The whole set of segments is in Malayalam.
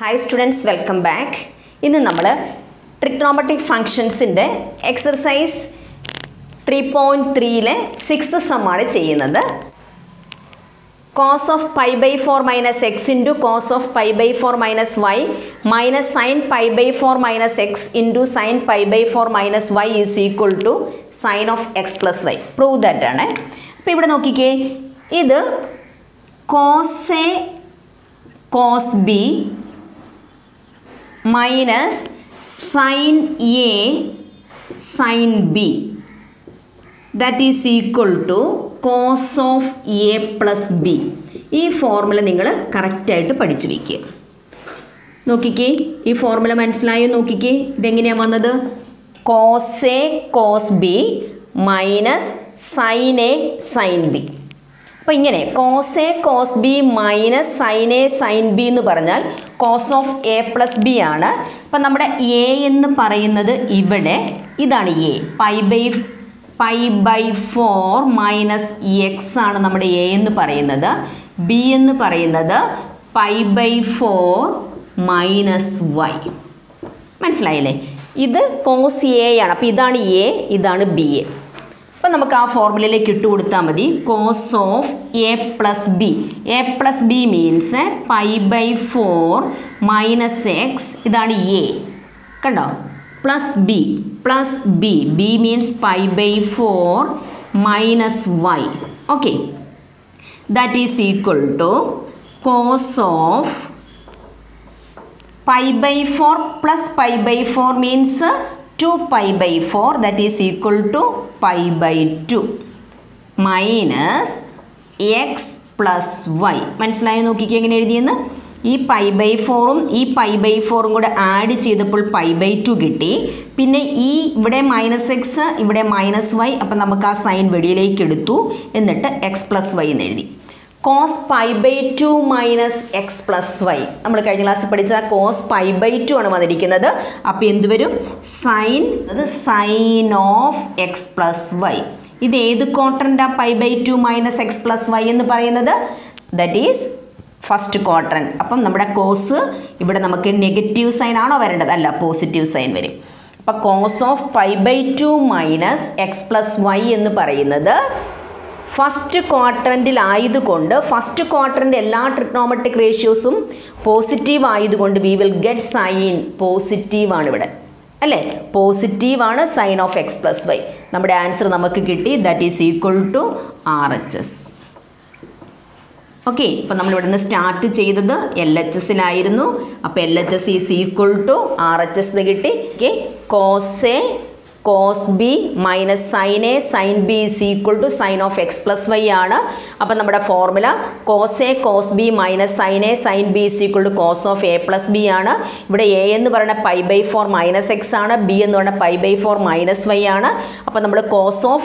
ഹായ് സ്റ്റുഡൻസ് വെൽക്കം ബാക്ക് ഇന്ന് നമ്മൾ ട്രിഗ്നോമെട്രിക് ഫങ്ഷൻസിൻ്റെ എക്സർസൈസ് ത്രീ പോയിൻറ്റ് ത്രീയിലെ സിക്സ്ത് സമ്മാണ് ചെയ്യുന്നത് cos of pi by four minus x into cos of pi by four minus y minus sine pi by four minus x into sine pi by four minus y is equal to sine of x plus y prove that ആണ് അപ്പോൾ ഇവിടെ നോക്കിക്കേ ഇത് cos A cos B minus sine A sine B that is equal to cos of A plus B ഈ ഫോർമുല നിങ്ങൾ കറക്റ്റായിട്ട് പഠിച്ചു വയ്ക്കുക നോക്കിക്കേ ഈ ഫോർമുല മനസ്സിലായോ നോക്കിക്കേ ഇതെങ്ങനെയാണ് വന്നത് cos A cos B minus sine A sine B അപ്പോൾ ഇങ്ങനെ cos A cos B minus sine A sine B എന്ന് പറഞ്ഞാൽ cos of A plus B ആണ് അപ്പം നമ്മുടെ എ എന്ന് പറയുന്നത് ഇവിടെ ഇതാണ് A pi by pi by four minus x ആണ് നമ്മുടെ എ എന്ന് പറയുന്നത് ബി എന്ന് പറയുന്നത് pi by four minus y മനസ്സിലായില്ലേ ഇത് കോസ് എ ആണ് അപ്പോൾ ഇതാണ് എ ഇതാണ് ബി എ അപ്പം നമുക്ക് ആ ഫോർമുലയിലേക്ക് ഇട്ട് കൊടുത്താൽ മതി cos of A plus B A plus B means pi by four minus x ഇതാണ് എ കണ്ടോ plus B plus B B means pi by four minus y okay that is equal to cos of pi by four plus pi by four means two pi by four that is equal to pi by two minus x plus y മനസ്സിലായി നോക്കിക്കുക എങ്ങനെ എഴുതിയെന്ന് ഈ പൈ ബൈ ഫോറും ഈ പൈ ബൈ ഫോറും കൂടെ ആഡ് ചെയ്തപ്പോൾ പൈ ബൈ ടു കിട്ടി പിന്നെ ഈ ഇവിടെ മൈനസ് എക്സ് ഇവിടെ മൈനസ് വൈ അപ്പം നമുക്ക് ആ സൈൻ വെളിയിലേക്ക് എടുത്തു എന്നിട്ട് എക്സ് പ്ലസ് വൈ എന്ന് എഴുതി cos pi by two minus x plus y നമ്മൾ കഴിഞ്ഞ ക്ലാസ്സിൽ പഠിച്ച കോസ് പൈ ബൈ ടു ആണ് വന്നിരിക്കുന്നത് അപ്പോൾ എന്ത് വരും സൈൻ അത് sine of x plus y ഇത് ഏത് ക്വാർട്ടറിൻ്റെ pi by two minus x plus y എന്ന് പറയുന്നത് ദറ്റ് ഈസ് ഫസ്റ്റ് ക്വാർട്ടറൻ അപ്പം നമ്മുടെ കോസ് ഇവിടെ നമുക്ക് നെഗറ്റീവ് സൈൻ ആണോ വരേണ്ടത് അല്ല പോസിറ്റീവ് സൈൻ വരും അപ്പം cos of pi by two minus x plus y എന്ന് പറയുന്നത് ഫസ്റ്റ് ക്വാർട്ടറിൻ്റിലായതുകൊണ്ട് ഫസ്റ്റ് ക്വാർട്ടറിൻ്റെ എല്ലാ ട്രിഗ്നോമെട്രിക് റേഷ്യോസും പോസിറ്റീവ് ആയതുകൊണ്ട് we will get sine positive ആണ് ഇവിടെ അല്ലേ പോസിറ്റീവ് ആണ് sine of x plus y നമ്മുടെ ആൻസർ നമുക്ക് കിട്ടി that is equal to R H S okay ഇപ്പം നമ്മൾ ഇവിടെ നിന്ന് സ്റ്റാർട്ട് ചെയ്തത് എൽ എച്ച് എസിലായിരുന്നു അപ്പോൾ L H S is equal to R H S കിട്ടി okay cos A cos B minus sine A sine B is equal to sine of x plus y ആണ് അപ്പം നമ്മുടെ formula cos A cos B minus sine A sine B is equal to cos of A plus B ആണ് ഇവിടെ എ എന്ന് പറയുന്ന pi by four minus x ആണ് ബി എന്ന് പറയുന്ന pi by four minus y ആണ് അപ്പം നമ്മൾ cos of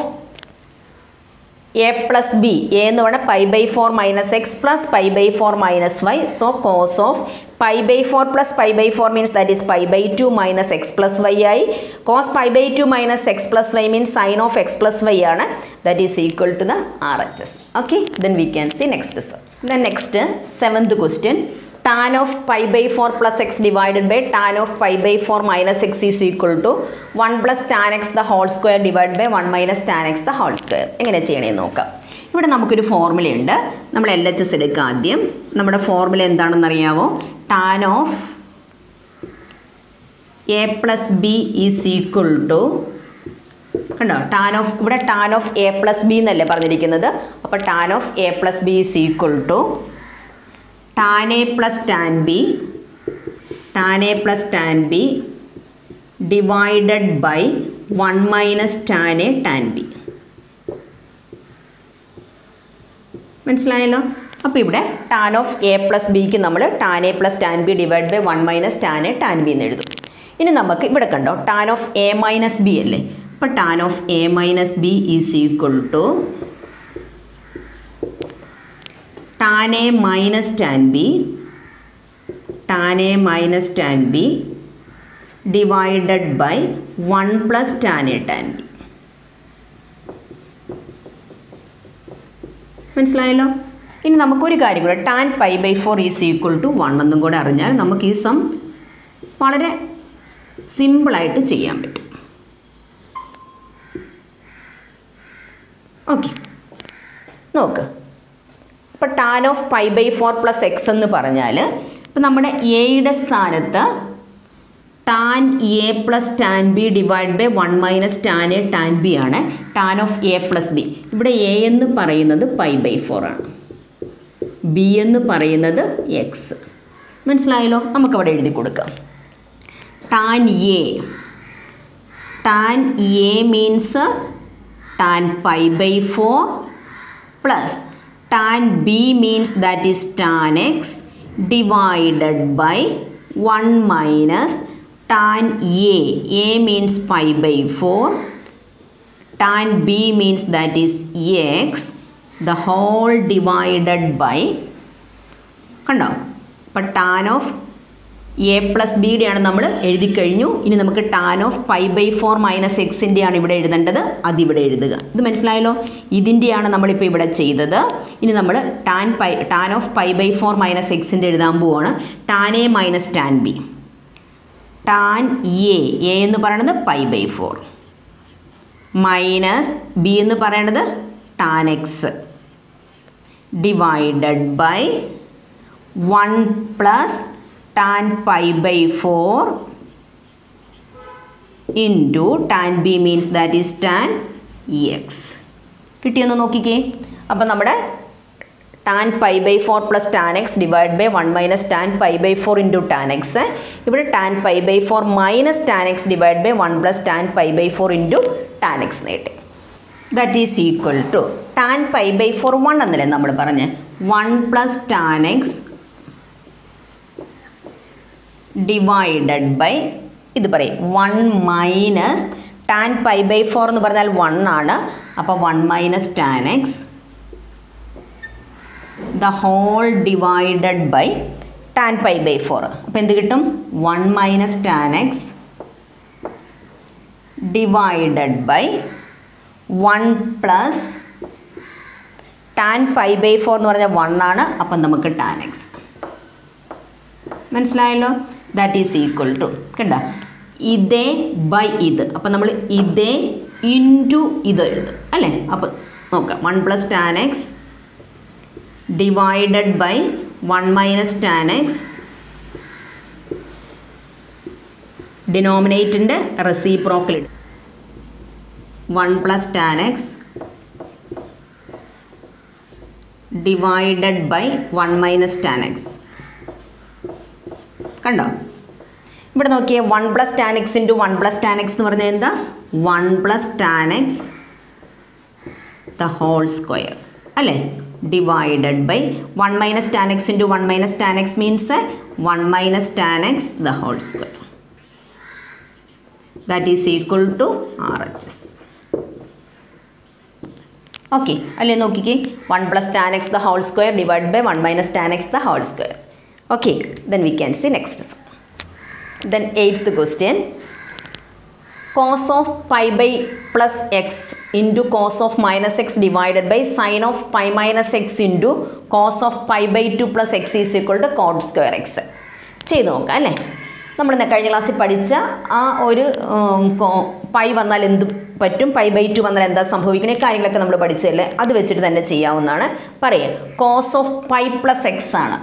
A plus B A എന്ന് പറഞ്ഞാൽ pi by four minus x plus pi by four minus y so cos of pi by four plus pi by four means that is pi by two minus x plus y ആയി cos pi by two minus x plus y means sine of x plus y ആണ് that is equal to the R H S okay then we can see next sir then next seventh question tan of pi by 4 plus x divided by tan of pi by 4 minus x is equal to 1 plus tan x the whole square divided by 1 minus tan x the whole square എങ്ങനെ ചെയ്യണമെന്ന് നോക്കാം ഇവിടെ നമുക്കൊരു ഫോർമുലയുണ്ട് നമ്മൾ എൽ എച്ച് എസ് എടുക്കുക ആദ്യം നമ്മുടെ ഫോർമുല എന്താണെന്ന് അറിയാമോ tan of A plus B is equal to കണ്ടോ ടാൻ ഓഫ് ഇവിടെ tan of A plus B എന്നല്ലേ പറഞ്ഞിരിക്കുന്നത് അപ്പോൾ tan of A plus B is equal to tan A plus tan B tan A plus tan B divided by one minus tan A tan B മനസ്സിലായല്ലോ അപ്പോൾ ഇവിടെ ടാൻ ഓഫ് എ പ്ലസ് ബിക്ക് നമ്മൾ tan A plus tan B divide by one minus tan A tan B എന്ന് എഴുതും ഇനി നമുക്ക് ഇവിടെ കണ്ടോ tan of A minus B അല്ലേ അപ്പോൾ tan of A minus B is equal to tan a minus tan b tan a minus tan b divided by 1 plus tan a tan b മനസ്സിലായല്ലോ ഇനി നമുക്കൊരു കാര്യം കൂടെ tan pi by four is equal to one എന്നും കൂടെ അറിഞ്ഞാൽ നമുക്ക് ഈ സം വളരെ സിമ്പിളായിട്ട് ചെയ്യാൻ പറ്റും ഓക്കെ നോക്ക് ഇപ്പോൾ tan of pi by four plus x എന്ന് പറഞ്ഞാൽ ഇപ്പം നമ്മുടെ എയുടെ സ്ഥാനത്ത് tan A plus tan B divide by one minus tan A tan B ആണ് tan of A plus B ഇവിടെ എ എന്ന് പറയുന്നത് പൈ ബൈ ഫോർ ആണ് ബി എന്ന് പറയുന്നത് എക്സ് മനസ്സിലായല്ലോ നമുക്കവിടെ എഴുതി കൊടുക്കാം tan A tan A means tan pi by four plus tan B means that is tan x divided by one minus tan A A means pi by four tan B means that is x the whole divided by കണ്ടോ അപ്പം ടാൻ ഓഫ് എ പ്ലസ് ബിയുടെ ആണ് നമ്മൾ എഴുതി കഴിഞ്ഞു ഇനി നമുക്ക് tan of pi by four minus എക്സിൻ്റെ ആണ് ഇവിടെ എഴുതേണ്ടത് അതിവിടെ എഴുതുക ഇത് മനസ്സിലായല്ലോ ഇതിൻ്റെയാണ് നമ്മളിപ്പോൾ ഇവിടെ ചെയ്തത് ഇനി നമ്മൾ tan pi tan of pi by four minus എക്സിൻ്റെ എഴുതാൻ പോവാണ് tan A minus tan B tan A A എന്ന് പറയുന്നത് pi by four minus B എന്ന് പറയുന്നത് tan x divided by one plus tan pi by four into tan B means that is tan x കിട്ടിയൊന്ന് നോക്കിക്കേ അപ്പം നമ്മുടെ tan pi by four plus tan x divide by one minus tan pi by four into tan x ഇവിടെ tan pi by four minus tan x divide by one plus tan pi by four into tan x നേട്ടി that is equal to tan pi by four one എന്നല്ലേ നമ്മൾ പറഞ്ഞ് one plus tan x divided by ഇത് പറയും one minus tan pi by four എന്ന് പറഞ്ഞാൽ വൺ ആണ് അപ്പോൾ one minus tan x the whole divided by tan pi by four അപ്പോൾ എന്ത് കിട്ടും one minus tan x divided by one plus tan pi by four എന്ന് പറഞ്ഞാൽ വൺ ആണ് അപ്പം നമുക്ക് ടാൻ എക്സ് മനസ്സിലായല്ലോ ദാറ്റ് ഈസ് ഈക്വൽ ടു കണ്ട ഇതേ ബൈ ഇത് അപ്പം നമ്മൾ ഇതേ ഇൻറ്റു ഇത് എഴുതും അല്ലേ അപ്പം നോക്കാം one plus tan x divided by one minus tan x ഡിനോമിനേറ്റിൻ്റെ reciprocal one plus tan x divided by one minus tan x കണ്ടോ ഇവിടെ നോക്കിയേ one plus tan x into one plus tan x എന്ന് പറഞ്ഞാൽ എന്താ one plus tan x the whole square അല്ലേ divided by one minus tan x into one minus tan x means one minus tan x the whole square that is equal to R H S okay അല്ലേ നോക്കിക്കേ one plus tan x the whole square divide by one minus tan x the whole square okay then we can see next then eighth question cos of pi by plus x into cos of minus x divided by sine of pi minus x into cos of pi by two plus x is equal to cot square x ചെയ്ത് നോക്കാം അല്ലേ നമ്മൾ ഇന്ന് കഴിഞ്ഞ ക്ലാസ്സിൽ പഠിച്ച ആ ഒരു പൈ വന്നാൽ എന്ത് പറ്റും പൈ ബൈ ടു വന്നാൽ എന്താ സംഭവിക്കണേ കാര്യങ്ങളൊക്കെ നമ്മൾ പഠിച്ചതല്ലേ അത് വെച്ചിട്ട് തന്നെ ചെയ്യാവുന്നതാണ് പറയാം cos of pi plus x ആണ്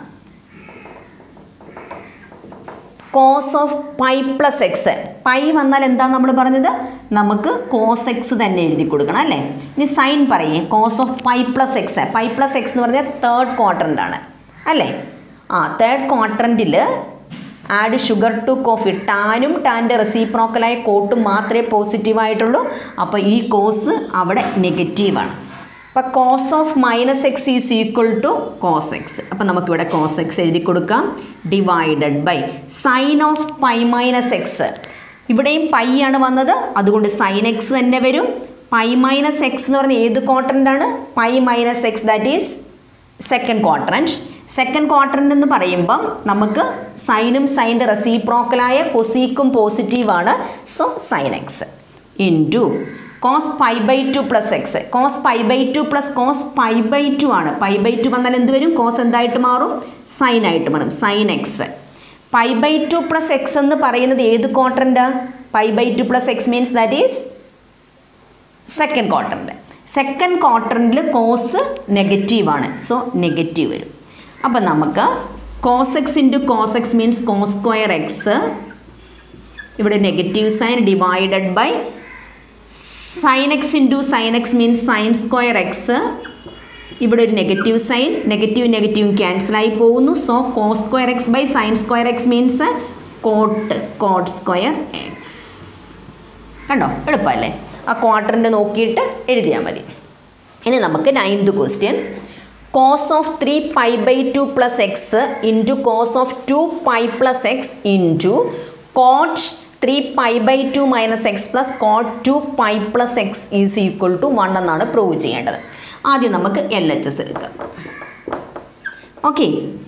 cos of pi plus x pi വന്നാൽ എന്താ നമ്മൾ പറഞ്ഞത് നമുക്ക് കോസ് എക്സ് തന്നെ എഴുതി കൊടുക്കണം അല്ലേ ഇനി സൈൻ പറയേ cos of pi plus x pi plus x എന്ന് പറഞ്ഞാൽ തേർഡ് ക്വാർട്ടറൻ്റ് ആണ് അല്ലേ ആ തേർഡ് ക്വാർട്ടറൻറ്റിൽ ആഡ് ഷുഗർ ടു കോഫി ടാനും ടാൻ്റെ റെസിപ്രോക്കലായ കോട്ടും മാത്രമേ പോസിറ്റീവായിട്ടുള്ളൂ അപ്പോൾ ഈ കോസ് അവിടെ നെഗറ്റീവാണ് അപ്പോൾ cos of minus x is equal to cos x അപ്പോൾ നമുക്കിവിടെ കോസ് എക്സ് എഴുതി കൊടുക്കാം divided by sine of pi minus x ഇവിടെയും പൈ ആണ് വന്നത് അതുകൊണ്ട് സൈൻ എക്സ് തന്നെ വരും പൈ മൈനസ് എക്സ് എന്ന് പറഞ്ഞാൽ ഏത് ക്വാർട്ടറൻ്റ് ആണ് pi minus x that is second quadrant second quadrant എന്ന് പറയുമ്പം നമുക്ക് സൈനും സൈൻ്റെ റെസിപ്രോക്കലായ കൊസീക്കും പോസിറ്റീവാണ് so sine x into cos pi by two plus x cos pi by two plus cos pi by two ആണ് പൈ ബൈ ടു വന്നാൽ എന്ത് വരും കോസ് എന്തായിട്ട് മാറും സൈൻ ആയിട്ട് മാറും sine x pi by two plus x എന്ന് പറയുന്നത് ഏത് ക്വാർട്ടറിൻ്റെ pi by two plus X means that is second ക്വാർട്ടറിൻ്റെ സെക്കൻഡ് ക്വാർട്ടറിൽ കോസ് നെഗറ്റീവാണ് സോ നെഗറ്റീവ് വരും അപ്പം നമുക്ക് cos x into cos x means cos square x ഇവിടെ negative sine divided by sine x into sine x means sine square x ഇവിടെ ഒരു നെഗറ്റീവ് സൈൻ നെഗറ്റീവ് നെഗറ്റീവും ക്യാൻസലായി പോകുന്നു so cos square x by sine square x means cot cot square x കണ്ടോ എളുപ്പമല്ലേ ആ ക്വാർട്ടറിൻ്റെ നോക്കിയിട്ട് എഴുതിയാൽ മതി ഇനി നമുക്ക് ninth question cos of three pi by two plus x into cos of two pi plus x into cot three pi by two minus x plus cot two pi plus x is equal to one എന്നാണ് പ്രൂവ് ചെയ്യേണ്ടത് ആദ്യം നമുക്ക് എൽ എച്ച് എസ് എടുക്കാം ഓക്കെ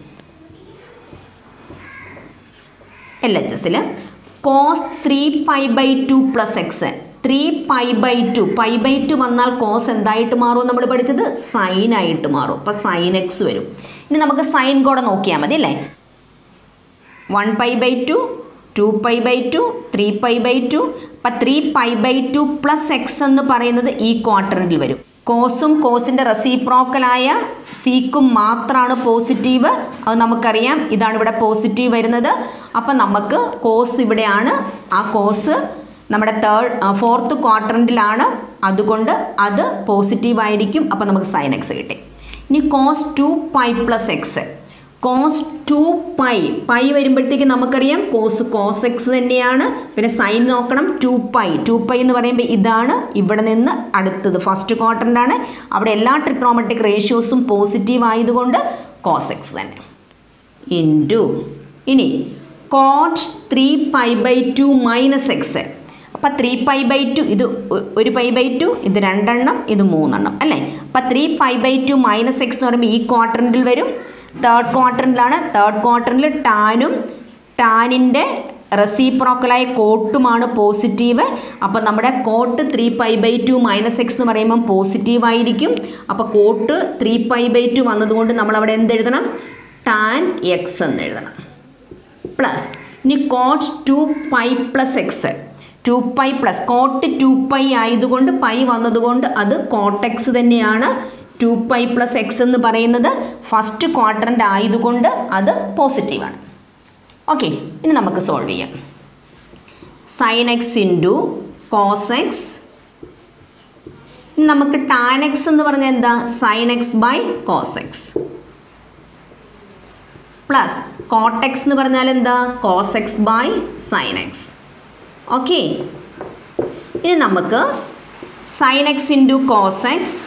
എൽ എച്ച് എസിൽ cos three pi by two plus x three pi by two pi by two വന്നാൽ കോസ് എന്തായിട്ട് മാറും നമ്മൾ പഠിച്ചത് സൈൻ ആയിട്ട് മാറും അപ്പോൾ സൈൻ എക്സ് വരും ഇനി നമുക്ക് സൈൻ കൂടെ നോക്കിയാൽ മതി അല്ലേ one pi by two two pi by two three pi by two അപ്പം three pi by two plus x എന്ന് പറയുന്നത് ഈ ക്വാർട്ടറിൽ വരും കോസും കോസിൻ്റെ റെസിപ്രോക്കലായ സീക്കും മാത്രമാണ് പോസിറ്റീവ് അത് നമുക്കറിയാം ഇതാണ് ഇവിടെ പോസിറ്റീവ് വരുന്നത് അപ്പം നമുക്ക് കോസ് ഇവിടെയാണ് ആ കോസ് നമ്മുടെ തേർഡ് ഫോർത്ത് ക്വാർട്ടറിലാണ് അതുകൊണ്ട് അത് പോസിറ്റീവ് ആയിരിക്കും അപ്പം നമുക്ക് സൈൻ എക്സ് കിട്ടി ഇനി cos two pi plus x cos two pi pi വരുമ്പോഴത്തേക്ക് നമുക്കറിയാം കോസ് കോസ് എക്സ് തന്നെയാണ് പിന്നെ സൈൻ നോക്കണം ടു പൈ ടു പൈ എന്ന് പറയുമ്പോൾ ഇതാണ് ഇവിടെ നിന്ന് അടുത്തത് ഫസ്റ്റ് ക്വാർട്ടറിലാണ് അവിടെ എല്ലാ ട്രിക്രോമെട്രിക് റേഷ്യോസും പോസിറ്റീവ് ആയതുകൊണ്ട് കോസ് എക്സ് തന്നെ ഇൻറ്റു ഇനി cot three pi by two minus x അപ്പം ത്രീ പൈ ബൈ ടു ഇത് ഒരു പൈ ബൈ ടു ഇത് രണ്ടെണ്ണം ഇത് മൂന്നെണ്ണം അല്ലേ അപ്പം three pi by two minus x എന്ന് പറയുമ്പോൾ ഈ ക്വാർട്ടറിൽ വരും തേർഡ് ക്വാർട്ടറിലാണ് തേർഡ് ക്വാർട്ടറിൽ ടാനും ടാനിൻ്റെ റെസിപ്രോക്കലായ കോട്ടുമാണ് പോസിറ്റീവ് അപ്പോൾ നമ്മുടെ cot three pi by two minus x എന്ന് പറയുമ്പം പോസിറ്റീവ് ആയിരിക്കും അപ്പോൾ cot three pi by two വന്നതുകൊണ്ട് നമ്മൾ അവിടെ എന്ത് എഴുതണം ടാൻ എക്സ് എന്ന് എഴുതണം പ്ലസ് ഇനി cot two pi plus x two pi plus cot two pi ആയതുകൊണ്ട് പൈ വന്നതുകൊണ്ട് അത് കോട്ടെക്സ് തന്നെയാണ് ടു പൈ പ്ലസ് എക്സ് എന്ന് പറയുന്നത് ഫസ്റ്റ് ക്വാർട്ടറിൻ്റെ ആയതുകൊണ്ട് അത് പോസിറ്റീവാണ് ഓക്കെ ഇനി നമുക്ക് സോൾവ് ചെയ്യാം sine x into cos x നമുക്ക് ടാൻ എക്സ് എന്ന് പറഞ്ഞാൽ എന്താ sine x by cos x plus cot x എന്ന് പറഞ്ഞാൽ എന്താ cos x by sine x okay ഇനി നമുക്ക് sine x into cos x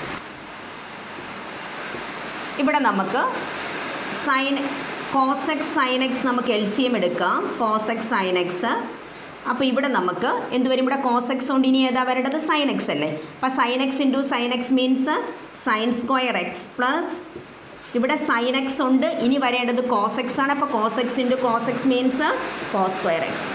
ഇവിടെ നമുക്ക് sine cos x sine x നമുക്ക് എൽ സി എം എടുക്കാം കോസ് എക്സ് സൈൻ എക്സ് അപ്പോൾ ഇവിടെ നമുക്ക് എന്ത് വരും ഇവിടെ കോസ് എക്സ് കൊണ്ട് ഇനി ഏതാ വരേണ്ടത് സൈൻ എക്സ് അല്ലേ അപ്പോൾ sine x into sine x means sine square x plus ഇവിടെ സൈൻ എക്സ് ഉണ്ട് ഇനി വരേണ്ടത് കോസ് എക്സ് ആണ് അപ്പോൾ cos x into cos x means cos square x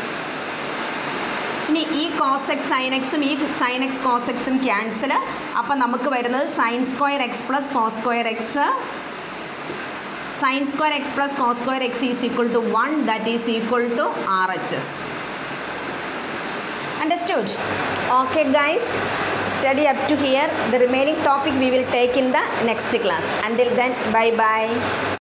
ഇനി ഈ കോസ് എക്സ് സൈൻ എക്സും ഈ സൈൻ എക്സ് കോസ് എക്സും ക്യാൻസൽ അപ്പം നമുക്ക് വരുന്നത് sine square x plus cos square x sine square x plus cos square x is equal to one that is equal to R H S Understood? Okay guys, study up to here. The remaining topic we will take in the next class. Until then, bye bye.